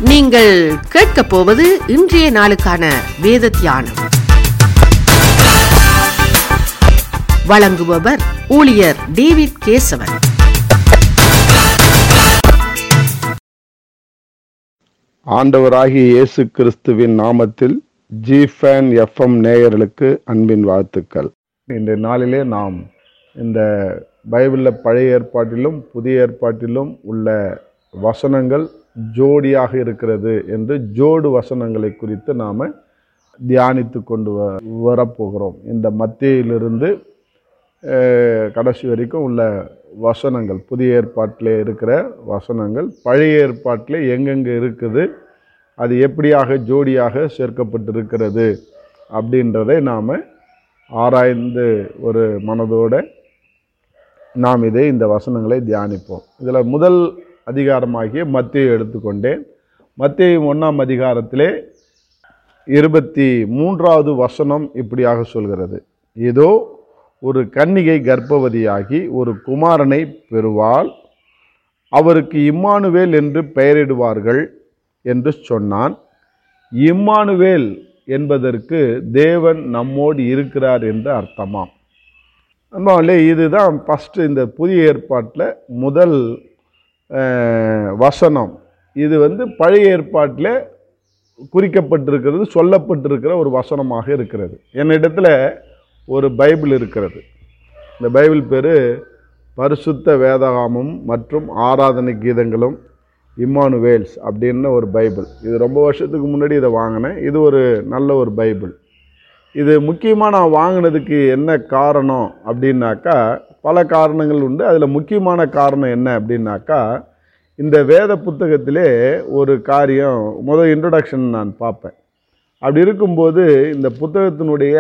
நீங்கள் கேட்கப் போவது இன்றைய நாளுக்கான வேத தியானம் வழங்குபவர் ஊழியர் டேவிட் கேசவன் ஆண்டவராகிய இயேசு கிறிஸ்துவின் நாமத்தில் ஜிஃபேன் எஃப்எம் நேயர்களுக்கு அன்பின் வாழ்த்துக்கள் இந்த நாளிலே நாம் இந்த பைபிளில் பழைய ஏற்பாட்டிலும் புதிய ஏற்பாட்டிலும் உள்ள வசனங்கள் ஜோடியாக இருக்கிறது என்று ஜோடு வசனங்களை குறித்து நாம் தியானித்து கொண்டு வ வரப்போகிறோம் இந்த மத்தியிலிருந்து அஹ், கடைசி வரைக்கும் உள்ள வசனங்கள் புதிய ஏற்பாட்டிலே இருக்கிற வசனங்கள் பழைய ஏற்பாட்டிலே எங்கெங்கே இருக்குது அது எப்படியாக ஜோடியாக சேர்க்கப்பட்டிருக்கிறது அப்படின்றதை நாம் ஆராய்ந்து ஒரு மனதோட நாம் இதை இந்த வசனங்களை தியானிப்போம் இதில் முதல் அதிகாரமாகிய மத்தியை எடுத்துக்கொண்டேன் மத்திய ஒன்றாம் அதிகாரத்திலே இருபத்தி மூன்றாவது வசனம் இப்படியாக சொல்கிறது இதோ ஒரு கன்னிகை கர்ப்பவதியாகி ஒரு குமாரனை பெறுவாள் அவருக்கு இம்மானுவேல் என்று பெயரிடுவார்கள் என்று சொன்னான் இம்மானுவேல் என்பதற்கு தேவன் நம்மோடு இருக்கிறார் என்று அர்த்தமாம் அம்மாவிலே இதுதான் ஃபஸ்ட்டு இந்த புதிய ஏற்பாட்டில் முதல் அஹ், வசனம் இது வந்து பழைய ஏற்பாட்டில் குறிக்கப்பட்டிருக்கிறது சொல்லப்பட்டிருக்கிற ஒரு வசனமாக இருக்கிறது என்னிடத்தில் ஒரு பைபிள் இருக்கிறது இந்த பைபிள் பேர் பரிசுத்த வேதகாமம் மற்றும் ஆராதனை கீதங்களும் இம்மானுவேல்ஸ் அப்படின்னு ஒரு பைபிள் இது ரொம்ப வருஷத்துக்கு முன்னாடி இதை வாங்கினேன் இது ஒரு நல்ல ஒரு பைபிள் இது முக்கியமாக நான் வாங்கினதுக்கு என்ன காரணம் அப்படின்னாக்கா பல காரணங்கள் உண்டு அதில் முக்கியமான காரணம் என்ன அப்படின்னாக்கா இந்த வேத புத்தகத்திலே ஒரு காரியம் முதல் இன்ட்ரொடக்ஷன் நான் பார்ப்பேன் அப்படி இருக்கும்போது இந்த புத்தகத்தினுடைய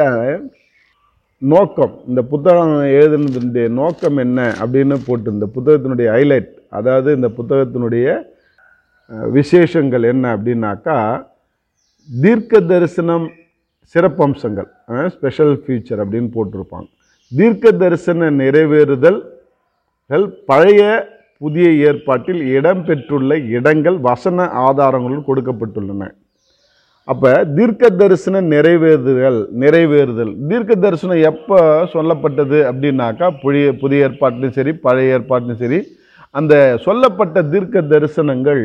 நோக்கம் இந்த புத்தகம் எழுதுனதுடைய நோக்கம் என்ன அப்படின்னு போட்டு இந்த புத்தகத்தினுடைய ஹைலைட் அதாவது இந்த புத்தகத்தினுடைய அஹ், விசேஷங்கள் என்ன அப்படின்னாக்கா தீர்க்க தரிசனம் சிறப்பம்சங்கள் ஸ்பெஷல் ஃபியூச்சர் அப்படின்னு போட்டிருப்பாங்க தீர்க்க தரிசன நிறைவேறுதல் கள் பழைய புதிய ஏற்பாட்டில் இடம்பெற்றுள்ள இடங்கள் வசன ஆதாரங்களுடன் கொடுக்கப்பட்டுள்ளன அப்போ தீர்க்க தரிசன நிறைவேறுதல் நிறைவேறுதல் தீர்க்க தரிசனம் எப்போ சொல்லப்பட்டது அப்படின்னாக்கா புதிய புதிய ஏற்பாட்டிலும் சரி பழைய ஏற்பாட்டிலும் சரி அந்த சொல்லப்பட்ட தீர்க்க தரிசனங்கள்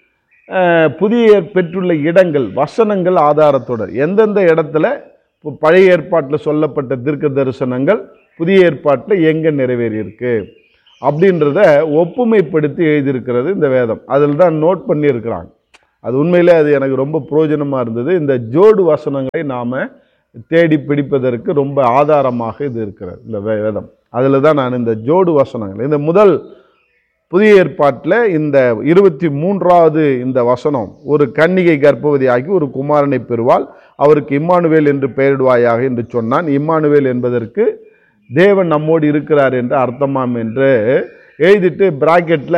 அஹ், புதிய பெற்றுள்ள இடங்கள் வசனங்கள் ஆதாரத்தோட எந்தெந்த இடத்துல இப்போ பழைய ஏற்பாட்டில் சொல்லப்பட்ட தீர்க்க தரிசனங்கள் புதிய ஏற்பாட்டில் எங்கே நிறைவேறியிருக்கு அப்படின்றத ஒப்புமைப்படுத்தி எழுதியிருக்கிறது இந்த வேதம் அதில் தான் நோட் பண்ணியிருக்கிறாங்க அது உண்மையிலே அது எனக்கு ரொம்ப பிரயோஜனமாக இருந்தது இந்த ஜோடு வசனங்களை நாம் தேடி பிடிப்பதற்கு ரொம்ப ஆதாரமாக இது இருக்கிறது இந்த வே- வேதம் அதில் தான் நான் இந்த ஜோடு வசனங்கள் இந்த முதல் புதிய ஏற்பாட்டில் இந்த இருபத்தி மூன்றாவது இந்த வசனம் ஒரு கன்னிகை கர்ப்பவதியாகி ஒரு குமாரனை பெறுவாள் அவருக்கு இம்மானுவேல் என்று பெயரிடுவாயாக என்று சொன்னான் இம்மானுவேல் என்பதற்கு தேவன் நம்மோடு இருக்கிறார் என்று அர்த்தமாம் என்று எழுதிட்டு பிராக்கெட்டில்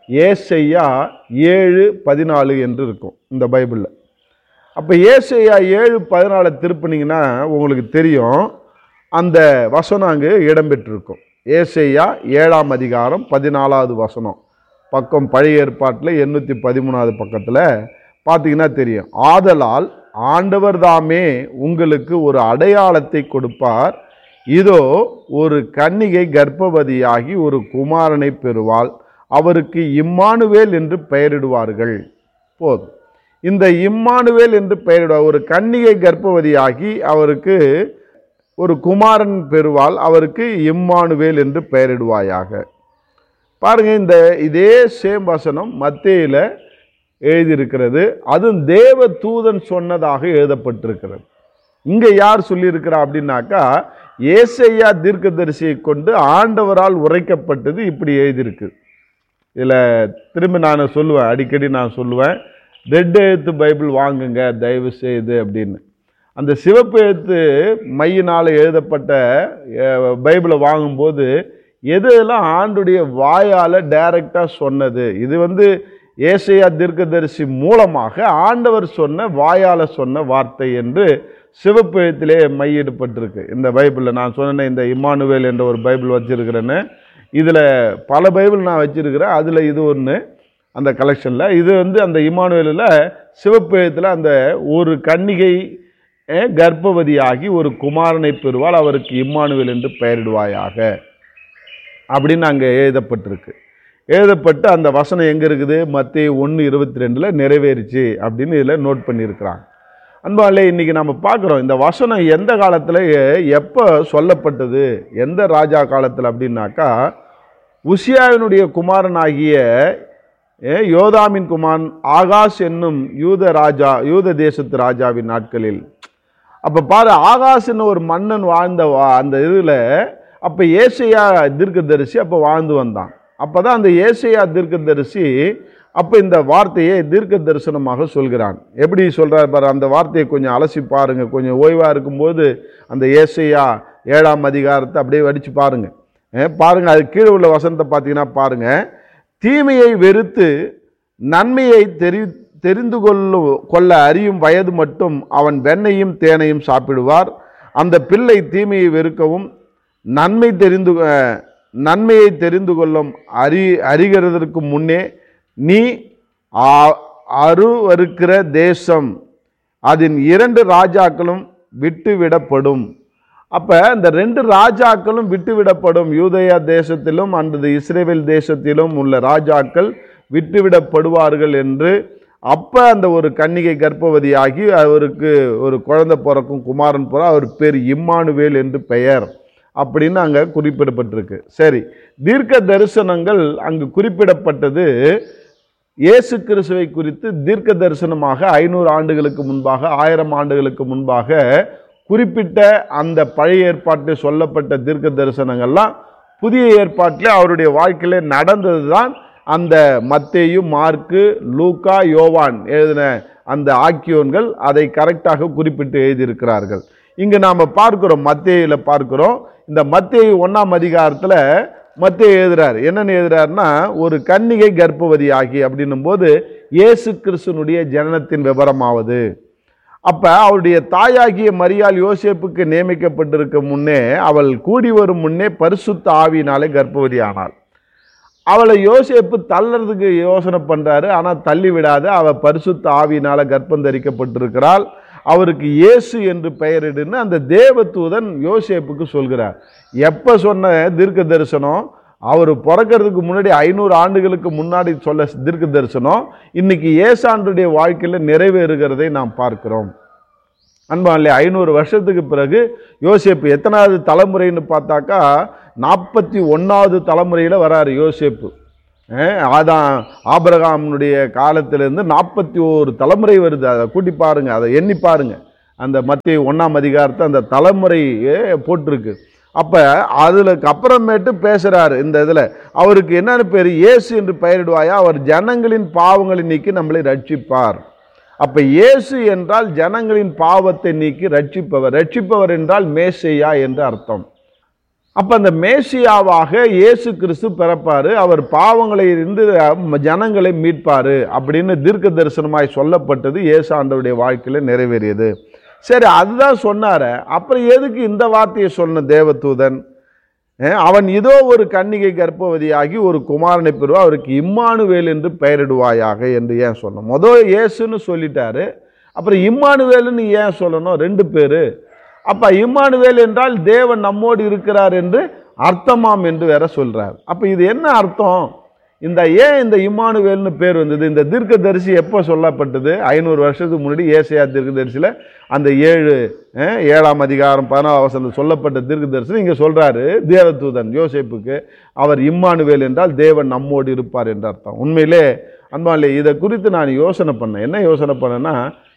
ஏசையா ஏழு பதினாலு என்று இருக்கும் இந்த பைபிளில் அப்போ ஏசையா ஏழு பதினாலை திருப்பினீங்கன்னா உங்களுக்கு தெரியும் அந்த வசனம் அங்கு இடம்பெற்றிருக்கும் ஏசையா ஏழாம் அதிகாரம் பதினாலாவது வசனம் பக்கம் பழைய ஏற்பாட்டில் எண்ணூற்றி பதிமூணாவது பக்கத்தில் பார்த்தீங்கன்னா தெரியும் ஆதலால் ஆண்டவர் தாமே உங்களுக்கு ஒரு அடையாளத்தை கொடுப்பார் இதோ ஒரு கன்னிகை கர்ப்பவதியாகி ஒரு குமாரனை பெறுவாள் அவருக்கு இம்மானுவேல் என்று பெயரிடுவார்கள் போதும் இந்த இம்மானுவேல் என்று பெயரிடுவார் ஒரு கன்னிகை கர்ப்பவதியாகி அவருக்கு ஒரு குமாரன் பெறுவாள் அவருக்கு இம்மானுவேல் என்று பெயரிடுவாயாக பாருங்க இந்த இதே சேம் வசனம் மத்தேயில எழுதியிருக்கிறது அதுவும் தேவ தூதன் சொன்னதாக எழுதப்பட்டிருக்கிறது இங்க யார் சொல்லியிருக்கிறா அப்படின்னாக்கா ஏசையா தீர்க்கதரிசியை கொண்டு ஆண்டவரால் உரைக்கப்பட்டது இப்படி எழுதியிருக்கு இதில் திரும்பி நான் சொல்லுவேன் அடிக்கடி நான் சொல்லுவேன் ரெட் எழுத்து பைபிள் வாங்குங்க தயவு செய்து அப்படின்னு அந்த சிவப்பு எழுத்து மையினால் எழுதப்பட்ட அஹ், பைபிளை வாங்கும்போது எது எல்லாம் ஆண்டுடைய வாயால் டைரக்டாக சொன்னது இது வந்து ஏசையா தீர்க்கதரிசி மூலமாக ஆண்டவர் சொன்ன வாயால் சொன்ன வார்த்தை என்று சிவப்பு எழுத்திலே மையிடப்பட்டிருக்கு இந்த பைபிளில் நான் சொன்னேன் இந்த இம்மானுவேல் என்ற ஒரு பைபிள் வச்சிருக்கிறேன்னு இதில் பல பைபிள் நான் வச்சிருக்கிறேன் அதில் இது ஒன்று அந்த கலெக்ஷனில் இது வந்து அந்த இமானுவேலில் சிவப்பு எழுத்தில் அந்த ஒரு கன்னிகை அஹ், கர்ப்பவதியாகி ஒரு குமாரனை பெறுவாள் அவருக்கு இம்மானுவேல் என்று பெயரிடுவாயாக அப்படின்னு அங்கே எழுதப்பட்டிருக்கு எழுதப்பட்டு அந்த வசனம் எங்கே இருக்குது மத்திய ஒன்று இருபத்தி ரெண்டில் நிறைவேறிச்சு அப்படின்னு இதில் நோட் பண்ணியிருக்கிறாங்க அன்பாலே இன்றைக்கி நம்ம பார்க்குறோம் இந்த வசனம் எந்த காலத்தில் எப்போ சொல்லப்பட்டது எந்த ராஜா காலத்தில் அப்படின்னாக்கா உசியாவினுடைய குமாரனாகிய ஏ, யோதாமின் குமாரன் ஆகாஷ் என்னும் யூத ராஜா யூத தேசத்து ராஜாவின் நாட்களில் அப்போ பாரு ஆகாஷ்னு ஒரு மன்னன் வாழ்ந்த வா- அந்த இதில் அப்போ ஏசையா தீர்க்கதரிசி அப்போ வாழ்ந்து வந்தான் அப்போ தான் அந்த ஏசையா தீர்க்கதரிசி அப்போ இந்த வார்த்தையை தீர்க்க தரிசனமாக சொல்கிறான் எப்படி சொல்கிறார் பாரு அந்த வார்த்தையை கொஞ்சம் அலசி பாருங்க கொஞ்சம் ஓய்வாக இருக்கும்போது அந்த ஏசையா ஏழாம் அதிகாரத்தை அப்படியே வடித்து பாருங்க அஹ் பாருங்க அது கீழே உள்ள வசனத்தை பார்த்தீங்கன்னா பாருங்க தீமையை வெறுத்து நன்மையை தெரி தெரிந்து கொள்ளும் கொள்ள அறியும் வயது மட்டும் அவன் வெண்ணையும் தேனையும் சாப்பிடுவார் அந்த பிள்ளை தீமையை வெறுக்கவும் நன்மை தெரிந்து அஹ், நன்மையை தெரிந்து கொள்ளும் அறி அறிகிறதற்கு முன்னே நீ ஆ- அருவருக்கிற தேசம் அதன் இரண்டு ராஜாக்களும் விட்டுவிடப்படும் அப்போ இந்த ரெண்டு ராஜாக்களும் விட்டுவிடப்படும் யூதயா தேசத்திலும் அல்லது இஸ்ரேல் தேசத்திலும் உள்ள ராஜாக்கள் விட்டுவிடப்படுவார்கள் என்று அப்போ அந்த ஒரு கன்னிகை கர்ப்பவதியாகி அவருக்கு ஒரு குழந்தை பிறக்கும் குமாரன் பிற அவர் பேர் இம்மானுவேல் என்று பெயர் அப்படின்னு அங்கே குறிப்பிடப்பட்டிருக்கு சரி தீர்க்க தரிசனங்கள் அங்கு குறிப்பிடப்பட்டது இயேசு கிறிஸ்துவை குறித்து தீர்க்க தரிசனமாக ஐநூறு ஆண்டுகளுக்கு முன்பாக ஆயிரம் ஆண்டுகளுக்கு முன்பாக குறிப்பிட்ட அந்த பழைய ஏற்பாட்டில் சொல்லப்பட்ட தீர்க்க தரிசனங்கள்லாம் புதிய ஏற்பாட்டில் அவருடைய வாழ்க்கையில நடந்தது தான் அந்த மத்தேயு மார்க்கு லூக்கா யோவான் எழுதின அந்த ஆக்கியோன்கள் அதை கரெக்டாக குறிப்பிட்டு எழுதியிருக்கிறார்கள் இங்கு நாம் பார்க்கிறோம் மத்தேயில பார்க்கிறோம் இந்த மத்தேயு ஒன்றாம் அதிகாரத்தில் மத்தேயு எழுதுறார் என்னன்னு எழுதுறாருன்னா ஒரு கன்னிகை கர்ப்பவதி ஆகி அப்படின்னும் போது இயேசு கிறிஸ்துனுடைய ஜனனத்தின் விவரமாவது அப்ப அவருடைய தாயாகிய மரியாள் யோசேப்புக்கு நியமிக்கப்பட்டிருக்க முன்னே அவள் கூடி வரும் முன்னே பரிசுத்த ஆவியினாலே கர்ப்பவதி ஆனாள் அவளை யோசேப்பு தள்ளறதுக்கு யோசனை பண்றாரு ஆனா தள்ளி விடாத அவ பரிசுத்த ஆவியினால கர்ப்பம் தரிக்கப்பட்டிருக்கிறாள் அவருக்கு இயேசு என்று பெயரிடுன்னு அந்த தேவதூதன் யோசேப்புக்கு சொல்கிறார் எப்ப சொன்ன தீர்க்க தரிசனம் அவர் பிறக்கிறதுக்கு முன்னாடி ஐநூறு ஆண்டுகளுக்கு முன்னாடி சொல்ல தீர்க்க தரிசனம் இன்னைக்கு ஏசாண்டுடைய வாழ்க்கையில் நிறைவேறுகிறதை நாம் பார்க்கிறோம் அன்பாலே ஐநூறு வருஷத்துக்கு பிறகு யோசேப்பு எத்தனாவது தலைமுறைன்னு பார்த்தாக்கா நாற்பத்தி ஒன்றாவது தலைமுறையில் வராரு யோசேப்பு அஹ் அதான் ஆபிரகாமுடைய காலத்திலேருந்து நாற்பத்தி ஓரு தலைமுறை வருது அதை கூட்டி பாருங்க அதை எண்ணி பாருங்க அந்த மத்திய ஒன்றாம் அதிகாரத்தை அந்த தலைமுறை போட்டிருக்கு அப்போ அதுக்கு அப்புறமேட்டு பேசுகிறாரு இந்த இதில் அவருக்கு என்னென்ன பேர் இயேசு என்று பெயரிடுவாயா அவர் ஜனங்களின் பாவங்களை நீக்கி நம்மளை ரட்சிப்பார் அப்ப இயேசு என்றால் ஜனங்களின் பாவத்தை நீக்கி ரட்சிப்பவர் ரட்சிப்பவர் என்றால் மேசையா என்று அர்த்தம் அப்ப அந்த மேசியாவாக இயேசு கிறிஸ்து பிறப்பாரு அவர் பாவங்களை இருந்து அஹ், ஜனங்களை மீட்பாரு அப்படின்னு தீர்க்க தரிசனமாய் சொல்லப்பட்டது இயேசு ஆண்டவருடைய வாழ்க்கையில நிறைவேறியது சரி அதுதான் சொன்னாரு அப்புறம் எதுக்கு இந்த வார்த்தையை சொன்ன தேவதூதன் அஹ், அவன் இதோ ஒரு கன்னிகை கர்ப்பவதியாகி ஒரு குமாரனை பெறுவா அவருக்கு இம்மானுவேல் என்று பெயரிடுவாயாக என்று ஏன் சொன்னோம் முதல் இயேசுன்னு சொல்லிட்டாரு அப்புறம் இம்மானுவேலுன்னு ஏன் சொல்லணும் ரெண்டு பேர் அப்ப இம்மானுவேல் என்றால் தேவன் நம்மோடு இருக்கிறார் என்று அர்த்தமாம் என்று வேற சொல்றார் அப்ப இது என்ன அர்த்தம் இந்த ஏன் இந்த இம்மானுவேல்னு பேர் வந்தது இந்த தீர்க்கதரிசி எப்போ சொல்லப்பட்டது ஐநூறு வருஷத்துக்கு முன்னாடி ஏசையா தீர்க்கதரிசியில் அந்த ஏழு அஹ், ஏழாம் அதிகாரம் பதினாலாம் வசனத்தில் சொல்லப்பட்ட தீர்க்கதரிசி இங்கே சொல்றாரு தேவதூதன் யோசேப்புக்கு அவர் இம்மானுவேல் என்றால் தேவன் நம்மோடு இருப்பார் என்று அர்த்தம் உண்மையிலே அன்பாலே இதை குறித்து நான் யோசனை பண்ணேன் என்ன யோசனை பண்ணேன்னா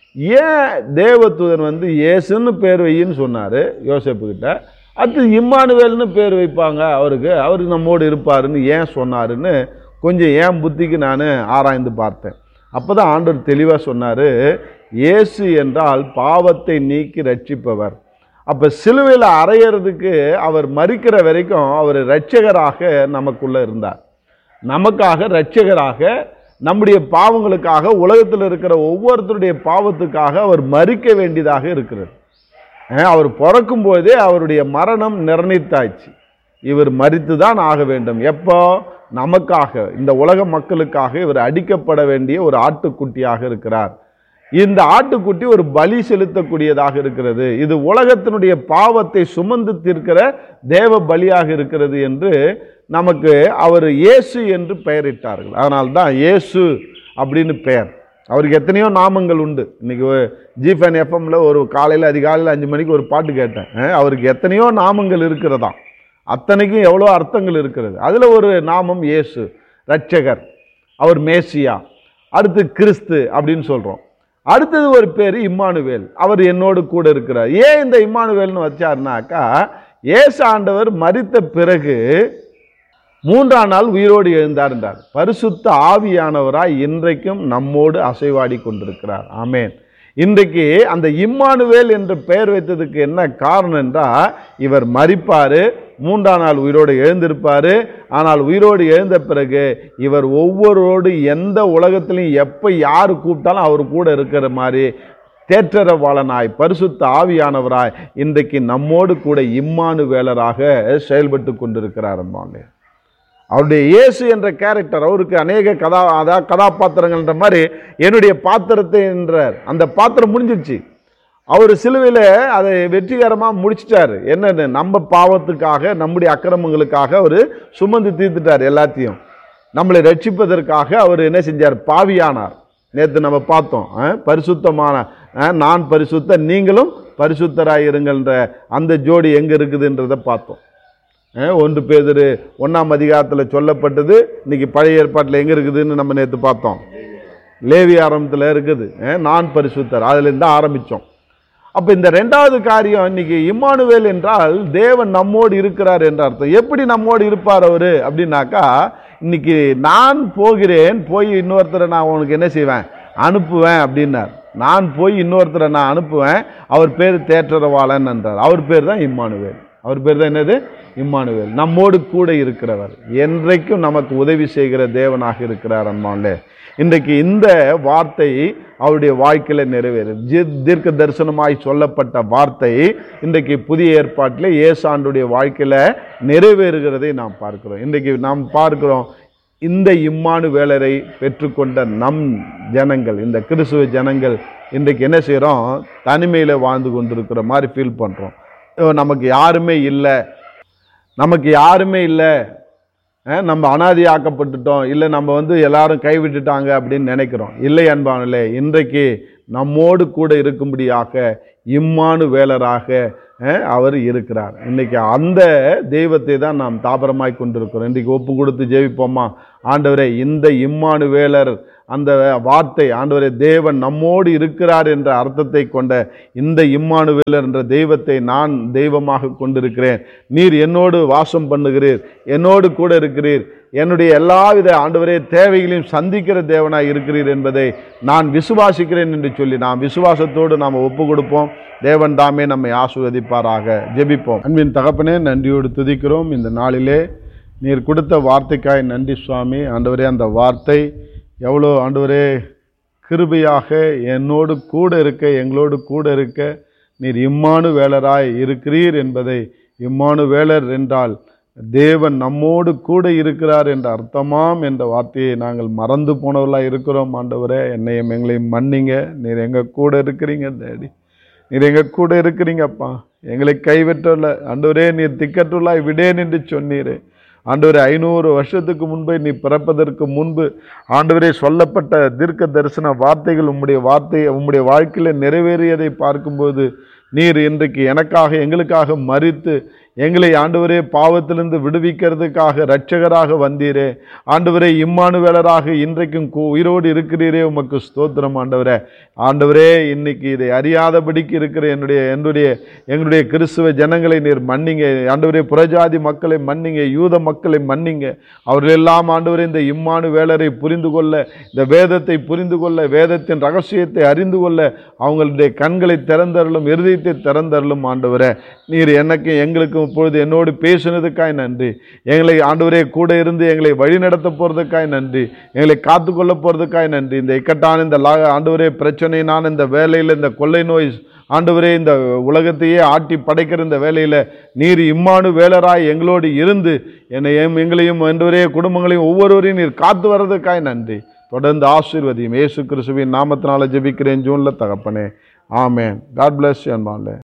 ஏன் தேவதூதன் வந்து இயேசுன்னு பேர் வையின்னு சொன்னார் யோசேப்புக்கிட்ட அடுத்து இம்மானுவேல்னு பேர் வைப்பாங்க அவருக்கு அவருக்கு நம்மோடு இருப்பாருன்னு ஏன் சொன்னாருன்னு கொஞ்சம் ஏன் புத்திக்கு நான் ஆராய்ந்து பார்த்தேன் அப்போ தான் ஆண்டவர் தெளிவாக சொன்னார் இயேசு என்றால் பாவத்தை நீக்கி ரட்சிப்பவர் அப்போ சிலுவையில் அறையிறதுக்கு அவர் மறிக்கிற வரைக்கும் அவர் இரட்சகராக நமக்குள்ளே இருந்தார் நமக்காக இரட்சகராக நம்முடைய பாவங்களுக்காக உலகத்தில் இருக்கிற ஒவ்வொருத்தருடைய பாவத்துக்காக அவர் மறிக்க வேண்டியதாக இருக்கிறது அஹ் அவர் பிறக்கும் போதே அவருடைய மரணம் நிர்ணயித்தாச்சு இவர் மரித்து தான் ஆக வேண்டும் எப்போ நமக்காக இந்த உலக மக்களுக்காக இவர் அடிக்கப்பட வேண்டிய ஒரு ஆட்டுக்குட்டியாக இருக்கிறார் இந்த ஆட்டுக்குட்டி ஒரு பலி செலுத்தக்கூடியதாக இருக்கிறது இது உலகத்தினுடைய பாவத்தை சுமந்து தீர்க்கிற தேவ பலியாக இருக்கிறது என்று நமக்கு அவர் இயேசு என்று பெயரிட்டார்கள் அதனால தான் இயேசு அப்படின்னு பெயர் அவருக்கு எத்தனையோ நாமங்கள் உண்டு இன்னைக்கு ஜிஃபன் எஃப்எம்ல ஒரு காலையில் அதிகாலையில் அஞ்சு மணிக்கு ஒரு பாட்டு கேட்டேன் அஹ் அவருக்கு எத்தனையோ நாமங்கள் இருக்கிறதாம் அத்தனைக்கும் எவ்வளோ அர்த்தங்கள் இருக்கிறது அதில் ஒரு நாமம் இயேசு ரட்சகர் அவர் மேசியா அடுத்து கிறிஸ்து அப்படின்னு சொல்கிறோம் அடுத்தது ஒரு பேர் இம்மானுவேல் அவர் என்னோடு கூட இருக்கிறார் ஏன் இந்த இம்மானுவேல்னு வச்சாருனாக்கா இயேசு ஆண்டவர் மரித்த பிறகு மூன்றாம் நாள் உயிரோடு எழுந்தார் என்றார் பரிசுத்த ஆவியானவராய் இன்றைக்கும் நம்மோடு அசைவாடி கொண்டிருக்கிறார் ஆமேன் இன்றைக்கு அந்த இம்மானுவேல் என்ற பெயர் வைத்ததுக்கு என்ன காரணம் என்றால் இவர் மரிப்பார் மூன்றாம் நாள் உயிரோடு எழுந்திருப்பார் ஆனால் உயிரோடு எழுந்த பிறகு இவர் ஒவ்வொருவரோடு எந்த உலகத்திலையும் எப்போ யார் கூப்பிட்டாலும் அவர் கூட இருக்கிற மாதிரி தேற்றரவாளனாய் பரிசுத்த ஆவியானவராய் இன்றைக்கு நம்மோடு கூட இம்மானுவேலராக செயல்பட்டு கொண்டிருக்கிறார் அம்மாங்க அவருடைய இயேசு என்ற கேரக்டர் அவருக்கு அநேக கதா அதாவது கதாபாத்திரங்கள்ன்ற மாதிரி என்னுடைய பாத்திரத்தை என்றார் அந்த பாத்திரம் முடிஞ்சிருச்சு அவர் சிலுவையில் அதை வெற்றிகரமாக முடிச்சிட்டாரு என்னன்னு நம்ம பாவத்துக்காக நம்முடைய அக்கிரமங்களுக்காக அவர் சுமந்து தீர்த்துட்டார் எல்லாத்தையும் நம்மளை ரட்சிப்பதற்காக அவர் என்ன செஞ்சார் பாவியானார் நேற்று நம்ம பார்த்தோம் அஹ், பரிசுத்தமான அஹ், நான் பரிசுத்த நீங்களும் பரிசுத்தராய் இருங்கள்ன்ற அந்த ஜோடி எங்கே இருக்குதுன்றதை பார்த்தோம் அஹ், ஒன்று பேதர் ஒன்றாம் அதிகாரத்தில் சொல்லப்பட்டது இன்னைக்கு பழைய ஏற்பாட்டில் எங்கே இருக்குதுன்னு நம்ம நேற்று பார்த்தோம் லேவி ஆரம்பத்தில் இருக்குது அஹ், நான் பரிசுத்தர் அதுலேருந்து தான் ஆரம்பித்தோம் அப்போ இந்த ரெண்டாவது காரியம் இன்னைக்கு இம்மானுவேல் என்றால் தேவன் நம்மோடு இருக்கிறார் என்ற அர்த்தம் எப்படி நம்மோடு இருப்பார் அவர் அப்படின்னாக்கா இன்னைக்கு நான் போகிறேன் போய் இன்னொருத்தரை நான் உனக்கு என்ன செய்வேன் அனுப்புவேன் அப்படின்னார் நான் போய் இன்னொருத்தரை நான் அனுப்புவேன் அவர் பேர் தேற்றரவாளன் என்றார் அவர் பேர் தான் இம்மானுவேல் அவர் பேர் தான் என்னது இம்மானுவேல் நம்மோடு கூட இருக்கிறவர் என்றைக்கும் நமக்கு உதவி செய்கிற தேவனாக இருக்கிறார் அம்மாவிலே இன்றைக்கு இந்த வார்த்தை அவருடைய வாழ்க்கையில் நிறைவேறும் ஜி- தீர்க்க தரிசனமாய் சொல்லப்பட்ட வார்த்தை இன்றைக்கு புதிய ஏற்பாட்டில் ஏசாண்டுடைய வாழ்க்கையில் நிறைவேறுகிறதை நாம் பார்க்கிறோம் இன்றைக்கு நாம் பார்க்கிறோம் இந்த இம்மானு வேலரை பெற்றுக்கொண்ட நம் ஜனங்கள் இந்த கிறிஸ்துவ ஜனங்கள் இன்றைக்கு என்ன செய்கிறோம் தனிமையில் வாழ்ந்து கொண்டிருக்கிற மாதிரி ஃபீல் பண்ணுறோம் நமக்கு யாருமே இல்லை நமக்கு யாருமே இல்லை அஹ் நம்ம அனாதியாக்கப்பட்டுட்டோம் இல்லை நம்ம வந்து எல்லாரும் கைவிட்டுட்டாங்க அப்படின்னு நினைக்கிறோம் இல்லை அன்பானலே இன்றைக்கு நம்மோடு கூட இருக்கும்படியாக இம்மானு வேலராக அஹ், அவர் இருக்கிறார் இன்னைக்கு அந்த தெய்வத்தை தான் நாம் தாபரமாய் கொண்டிருக்கிறோம் இன்றைக்கு ஒப்பு கொடுத்து ஜெபிப்போமா ஆண்டவரே இந்த இம்மானு வேலர் அந்த வார்த்தை ஆண்டவரே தேவன் நம்மோடு இருக்கிறார் என்ற அர்த்தத்தை கொண்ட இந்த இம்மானுவேலர் என்ற தெய்வத்தை நான் தெய்வமாக கொண்டிருக்கிறேன் நீர் என்னோடு வாசம் பண்ணுகிறீர் என்னோடு கூட இருக்கிறீர் என்னுடைய எல்லாவித ஆண்டவரே தேவைகளையும் சந்திக்கிற தேவனாய் இருக்கிறீர் என்பதை நான் விசுவாசிக்கிறேன் என்று சொல்லி நாம் விசுவாசத்தோடு நாம் ஒப்பு கொடுப்போம் தேவன் தாமே நம்மை ஆசீர்வதிப்பாராக ஜெபிப்போம் அன்பின் தகப்பனே நன்றியோடு துதிக்கிறோம் இந்த நாளிலே நீர் கொடுத்த வார்த்தைக்காய் நன்றி சுவாமி ஆண்டவரே அந்த வார்த்தை எவ்வளோ ஆண்டவரே கிருபையாக என்னோடு கூட இருக்க எங்களோடு கூட இருக்க நீர் இம்மானு வேலராய் இருக்கிறீர் என்பதை இம்மானு வேலர் என்றால் தேவன் நம்மோடு கூட இருக்கிறார் என்ற அர்த்தமாம் என்ற வார்த்தையை நாங்கள் மறந்து போனவர்களாக இருக்கிறோம் ஆண்டவரே என்னையும் எங்களையும் மன்னிங்க நீர் எங்கள் கூட இருக்கிறீங்க டேடி நீர் எங்கள் கூட இருக்கிறீங்கப்பா எங்களை கைவிட்டுள்ள ஆண்டவரே நீர் திக்கற்றுள்ளாய் விடேன் என்று சொன்னீரே ஆண்டவரே ஐநூறு வருஷத்துக்கு முன்பே நீ பிறப்பதற்கு முன்பு ஆண்டவரே சொல்லப்பட்ட தீர்க்க தரிசன வார்த்தைகள் உம்முடைய வார்த்தை உம்முடைய வாழ்க்கையில் நிறைவேறியதை பார்க்கும்போது நீர் இன்றைக்கு எனக்காக எங்களுக்காக மறித்து எங்களை ஆண்டவரே பாவத்திலிருந்து விடுவிக்கிறதுக்காக இரட்சகராக வந்தீரே ஆண்டவரே இம்மானுவேலராக இன்றைக்கும் கு- உயிரோடு இருக்கிறீரே உமக்கு ஸ்தோத்திரம் ஆண்டவரே ஆண்டவரே இன்னைக்கு இதை அறியாதபடிக்கு இருக்கிற என்னுடைய என்னுடைய எங்களுடைய கிறிஸ்துவ ஜனங்களை நீர் மன்னிங்க ஆண்டவரே புறஜாதி மக்களை மன்னிங்க யூத மக்களை மன்னிங்க அவர்கள் எல்லாம் ஆண்டவரே இந்த இம்மானு வேலரை புரிந்து கொள்ள இந்த வேதத்தை புரிந்து கொள்ள வேதத்தின் ரகசியத்தை அறிந்து கொள்ள அவங்களுடைய கண்களை திறந்தருளும் இருதயத்தை திறந்தருளும் ஆண்டவரே நீர் எனக்கு எங்களுக்கும் இப்பொழுது என்னோடு பேசினதுக்காய் நன்றி எங்களை ஆண்டவரே கூட இருந்து எங்களை வழிநடத்த போகிறதுக்காய் நன்றி எங்களை காத்துக்கொள்ள போகிறதுக்காய் நன்றி இந்த இக்கட்டான இந்த லா ஆண்டவரே பிரச்சனையினான இந்த வேலையில் இந்த கொள்ளை நோய் ஆண்டவரே இந்த உலகத்தையே ஆட்டி படைக்கிற இந்த வேலையில் நீர் இம்மானு வேலராய் எங்களோடு இருந்து என்னை எம் எங்களையும் ஆண்டவரே குடும்பங்களையும் ஒவ்வொருவரையும் நீர் காத்து வர்றதுக்காய் நன்றி தொடர்ந்து ஆசீர்வதியும் இயேசு கிறிஸ்துவின் நாமத்தினால ஜெபிக்கிறேன் ஜூனில் தகப்பனே ஆமேன் காட் பிளஸ் அன்பான்ல